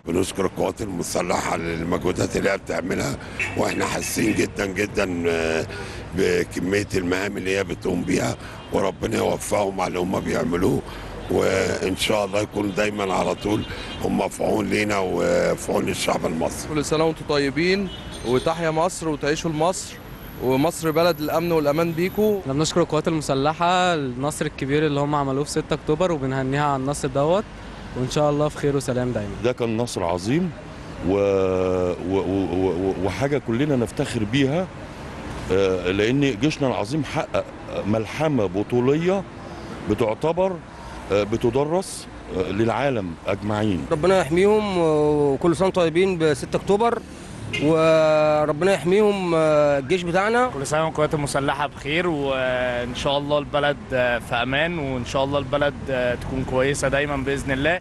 بنشكر القوات المسلحه على المجهودات اللي هي بتعملها واحنا حاسين جدا جدا آه، بكميه المهام اللي هي بتقوم بيها وربنا يوفقهم على اللي هم بيعملوه وان شاء الله يكون دايما على طول هم في عون لينا وفي عون الشعب المصري كل سنة وانتم طيبين وتحيا مصر وتعيشوا لمصر ومصر بلد الأمن والأمان بيكو احنا بنشكر القوات المسلحة النصر الكبير اللي هم عملوه في 6 اكتوبر وبنهنيها على النصر دوت وان شاء الله في خير وسلام دايما ده كان نصر عظيم و... و... و... و... وحاجه كلنا نفتخر بيها آه، لان جيشنا العظيم حقق ملحمه بطوليه بتعتبر آه، بتدرس آه، للعالم اجمعين ربنا يحميهم وكل سنه وانتم طيبين ب 6 اكتوبر وربنا يحميهم الجيش بتاعنا كل سنه والقوات المسلحه بخير وان شاء الله البلد في امان وان شاء الله البلد تكون كويسه دايما باذن الله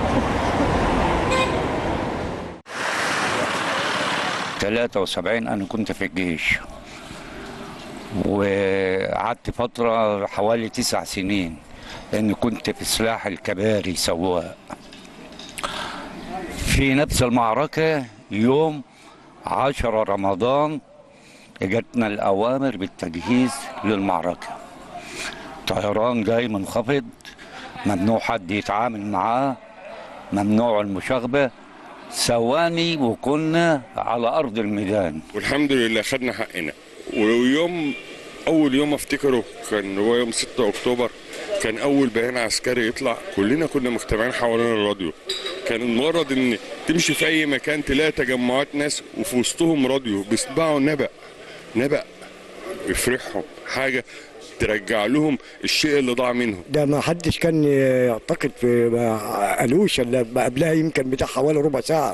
73 أنا كنت في الجيش وقعدت فترة حوالي تسع سنين لأن كنت في سلاح الكباري سواق في نفس المعركة يوم عشرة رمضان جاتنا الأوامر بالتجهيز للمعركة طيران جاي منخفض ممنوع حد يتعامل معاه ممنوع المشاغبة ثواني وكنا على أرض الميدان والحمد لله خدنا حقنا ويوم اول يوم افتكره كان هو يوم 6 اكتوبر كان اول بيان عسكري يطلع كلنا كنا مجتمعين حوالين الراديو كان مجرد ان تمشي في اي مكان تلاقي تجمعات ناس وفي وسطهم راديو بيسمعوا نبأ نبأ يفرحهم حاجه ترجع لهم الشيء اللي ضاع منهم ده ما حدش كان يعتقد في ما قالوش الا قبلها يمكن بتاع حوالي ربع ساعه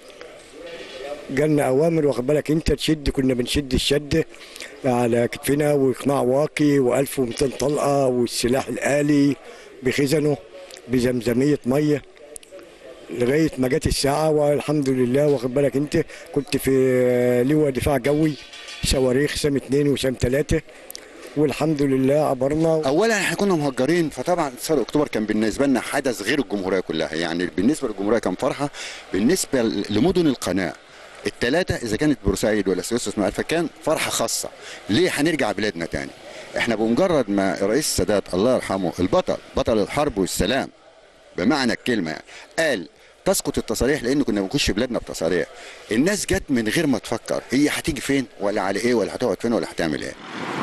جالنا اوامر واخد بالك انت تشد كنا بنشد الشد على كتفنا وقناع واقي و1200 طلقه والسلاح الالي بخزنه بزمزميه ميه لغايه ما جت الساعه والحمد لله واخد بالك انت كنت في لواء دفاع جوي صواريخ سام 2 وسام 3 والحمد لله عبرنا اولا احنا كنا مهجرين فطبعا 6 اكتوبر كان بالنسبه لنا حدث غير الجمهوريه كلها يعني بالنسبه للجمهوريه كان فرحه بالنسبه لمدن القناه الثلاثه اذا كانت بورسعيد ولا سويس اسماعيل فكان فرحه خاصه ليه هنرجع بلادنا تاني احنا بمجرد ما رئيس السادات الله يرحمه البطل بطل الحرب والسلام بمعنى الكلمه يعني قال تسقط التصاريح لان كنا بنخش بلادنا بتصاريح الناس جت من غير ما تفكر هي هتيجي فين ولا على ايه ولا هتقعد فين ولا هتعمل ايه